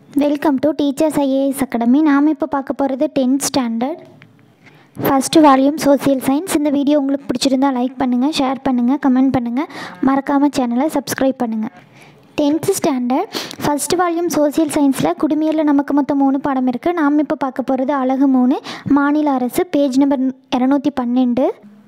welcome to teachers IAS academy நாம் இப்போ பார்க்க போகிறது tenth standard first volume social science இந்த வீடியோ உங்களுக்கு பிடிச்சிருந்தா லைக் பண்ணுங்கள் ஷேர் பண்ணுங்கள் கமெண்ட் பண்ணுங்கள் மறக்காமல் சேனலை சப்ஸ்கிரைப் பண்ணுங்கள் tenth standard first volume social சயின்ஸில் குடிமையில் நமக்கு மொத்தம் மூணு பாடம் இருக்குது நாம் இப்போ பார்க்க போகிறது அழகு மூணு மாநில அரசு பேஜ் நம்பர் இரநூத்தி பன்னெண்டு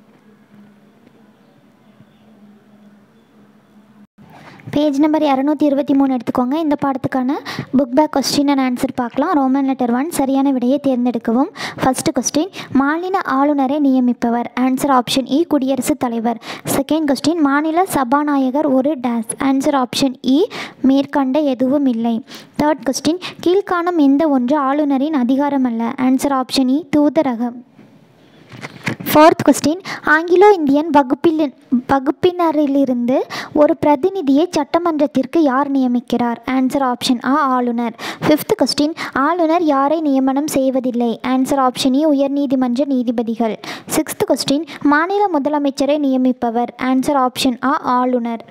பேஜ் நம்பர் இரநூத்தி இருபத்தி மூணு எடுத்துக்கோங்க இந்த பாடத்துக்கான book back question and answer பார்க்கலாம் ரோமன் லெட்டர் ஒன் சரியான விடையை தேர்ந்தெடுக்கவும் ஃபர்ஸ்ட் கொஸ்டின் மாநில ஆளுநரை நியமிப்பவர் ஆன்சர் ஆப்ஷன் இ குடியரசுத் தலைவர் செகண்ட் கொஸ்டின் மாநில சபாநாயகர் ஒரு டேஸ் ஆன்சர் ஆப்ஷன் இ மேற்கண்ட எதுவும் இல்லை தேர்ட் கொஸ்டின் கீழ்காணும் எந்த ஒன்று ஆளுநரின் அதிகாரம் அல்ல ஆன்சர் ஆப்ஷன் இ தூதரகம் ஃபோர்த் கொஸ்டின் ஆங்கிலோ இந்தியன் வகுப்பில் வகுப்பினரிலிருந்து ஒரு பிரதிநிதியை சட்டமன்றத்திற்கு யார் நியமிக்கிறார் ஆன்சர் ஆப்ஷன் ஆ ஆளுநர் ஃபிஃப்த் கொஸ்டின் ஆளுநர் யாரை நியமனம் செய்வதில்லை ஆன்சர் ஆப்ஷன் இ உயர்நீதிமன்ற நீதிபதிகள் சிக்ஸ்த் கொஸ்டின் மாநில முதலமைச்சரை நியமிப்பவர் ஆன்சர் ஆப்ஷன் ஆ ஆளுநர்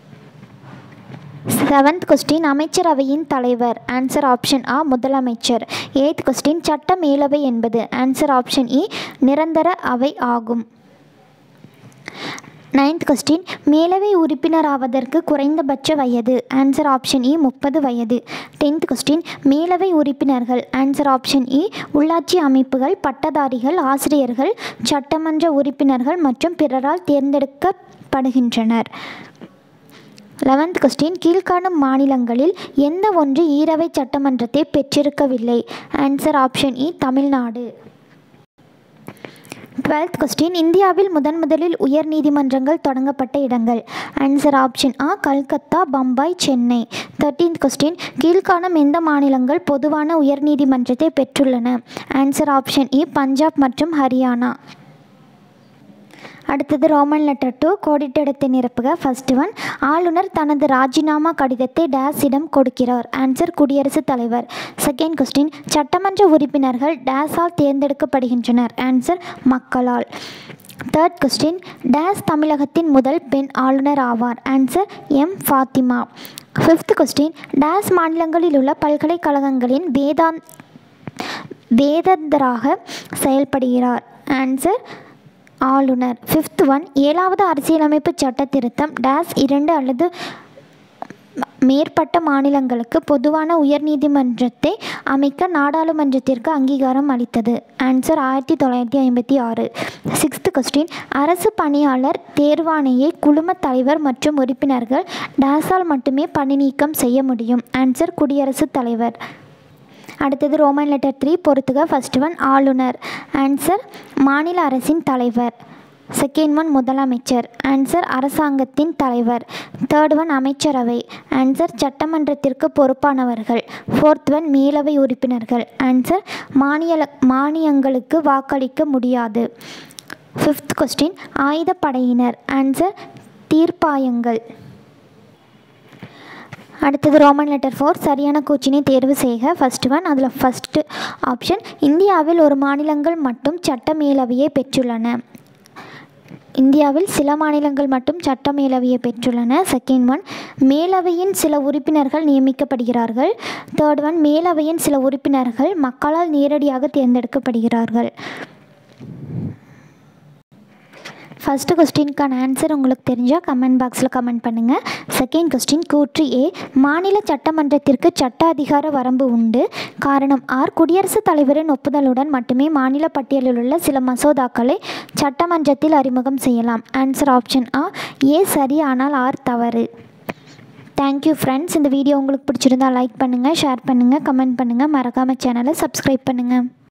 செவன்த் கொஸ்டின் அமைச்சரவையின் தலைவர் ஆன்சர் ஆப்ஷன் ஆ முதலமைச்சர் எய்த் கொஸ்டின் சட்ட மேலவை என்பது ஆன்சர் ஆப்ஷன் இ நிரந்தர அவை ஆகும் நைன்த் கொஸ்டின் மேலவை உறுப்பினர் ஆவதற்கு குறைந்தபட்ச வயது ஆன்சர் ஆப்ஷன் இ முப்பது வயது டென்த் கொஸ்டின் மேலவை உறுப்பினர்கள் ஆன்சர் ஆப்ஷன் இ உள்ளாட்சி அமைப்புகள் பட்டதாரிகள் ஆசிரியர்கள் சட்டமன்ற உறுப்பினர்கள் மற்றும் பிறரால் தேர்ந்தெடுக்கப்படுகின்றனர் லெவன்த் கொஸ்டின் கீழ்காணும் மாநிலங்களில் எந்த ஒன்று ஈரவை சட்டமன்றத்தை பெற்றிருக்கவில்லை ஆன்சர் ஆப்ஷன் இ தமிழ்நாடு டுவெல்த் கொஸ்டின் இந்தியாவில் முதன் முதலில் உயர் நீதிமன்றங்கள் தொடங்கப்பட்ட இடங்கள் ஆன்சர் ஆப்ஷன் ஆ கல்கத்தா பம்பாய் சென்னை தேர்ட்டீன்த் கொஸ்டின் கீழ்காணும் எந்த மாநிலங்கள் பொதுவான உயர் நீதிமன்றத்தை பெற்றுள்ளன ஆன்சர் ஆப்ஷன் இ பஞ்சாப் மற்றும் ஹரியானா அடுத்தது ரோமன் லெட்டர் டூ கோடிட்டிடத்தை நிரப்புக ஃபர்ஸ்ட் ஒன் ஆளுநர் தனது ராஜினாமா கடிதத்தை டேஸிடம் கொடுக்கிறார் ஆன்சர் குடியரசுத் தலைவர் செகண்ட் கொஸ்டின் சட்டமன்ற உறுப்பினர்கள் டேஸால் தேர்ந்தெடுக்கப்படுகின்றனர் ஆன்சர் மக்களால் தேர்ட் கொஸ்டின் டேஸ் தமிழகத்தின் முதல் பெண் ஆளுநர் ஆவார் answer M Fathima fifth question dash மாநிலங்களில் உள்ள பல்கலைக்கழகங்களின் வேதாந்த் வேதந்தராக செயல்படுகிறார் ஆன்சர் ஆளுநர் ஃபிஃப்த் ஒன் ஏழாவது அரசியலமைப்பு சட்ட திருத்தம் டேஸ் இரண்டு அல்லது மேற்பட்ட மாநிலங்களுக்கு பொதுவான உயர்நீதிமன்றத்தை அமைக்க நாடாளுமன்றத்திற்கு அங்கீகாரம் அளித்தது ஆன்சர் ஆயிரத்தி தொள்ளாயிரத்தி ஐம்பத்தி ஆறு சிக்ஸ்த் கொஸ்டின் அரசு பணியாளர் தேர்வாணையை குழுமத் தலைவர் மற்றும் உறுப்பினர்கள் டேஸால் மட்டுமே பணி நீக்கம் செய்ய முடியும் ஆன்சர் குடியரசுத் தலைவர் அடுத்தது ரோமன் லெட்டர் த்ரீ பொறுத்துக ஃபஸ்ட் ஒன் ஆளுநர் ஆன்சர் மாநில அரசின் தலைவர் செகண்ட் ஒன் முதலமைச்சர் ஆன்சர் அரசாங்கத்தின் தலைவர் தேர்ட் ஒன் அமைச்சரவை ஆன்சர் சட்டமன்றத்திற்கு பொறுப்பானவர்கள் ஃபோர்த் ஒன் மேலவை உறுப்பினர்கள் ஆன்சர் மானிய மானியங்களுக்கு வாக்களிக்க முடியாது ஃபிஃப்த் கொஸ்டின் ஆயுதப்படையினர் ஆன்சர் தீர்ப்பாயங்கள் அடுத்தது ரோமன் லெட்டர் ஃபோர் சரியான கூச்சினை தேர்வு செய்க ஃபர்ஸ்ட் ஒன் அதில் ஃபஸ்ட்டு ஆப்ஷன் இந்தியாவில் ஒரு மாநிலங்கள் மட்டும் சட்ட மேலவையை பெற்றுள்ளன இந்தியாவில் சில மாநிலங்கள் மட்டும் சட்ட மேலவையை பெற்றுள்ளன செகண்ட் ஒன் மேலவையின் சில உறுப்பினர்கள் நியமிக்கப்படுகிறார்கள் தேர்ட் ஒன் மேலவையின் சில உறுப்பினர்கள் மக்களால் நேரடியாக தேர்ந்தெடுக்கப்படுகிறார்கள் ஃபஸ்ட்டு கொஸ்டினுக்கான ஆன்சர் உங்களுக்கு தெரிஞ்சால் கமெண்ட் பாக்ஸில் கமெண்ட் பண்ணுங்கள் செகண்ட் கொஸ்டின் கூற்று ஏ மாநில சட்டமன்றத்திற்கு சட்ட அதிகார வரம்பு உண்டு காரணம் ஆர் குடியரசுத் தலைவரின் ஒப்புதலுடன் மட்டுமே மாநில பட்டியலில் உள்ள சில மசோதாக்களை சட்டமன்றத்தில் அறிமுகம் செய்யலாம் ஆன்சர் ஆப்ஷன் ஆ ஏ சரி ஆனால் ஆர் தவறு தேங்க்யூ ஃப்ரெண்ட்ஸ் இந்த வீடியோ உங்களுக்கு பிடிச்சிருந்தா லைக் பண்ணுங்கள் ஷேர் பண்ணுங்கள் கமெண்ட் பண்ணுங்கள் மறக்காமல் சேனலை சப்ஸ்கிரைப் பண்ணுங்கள்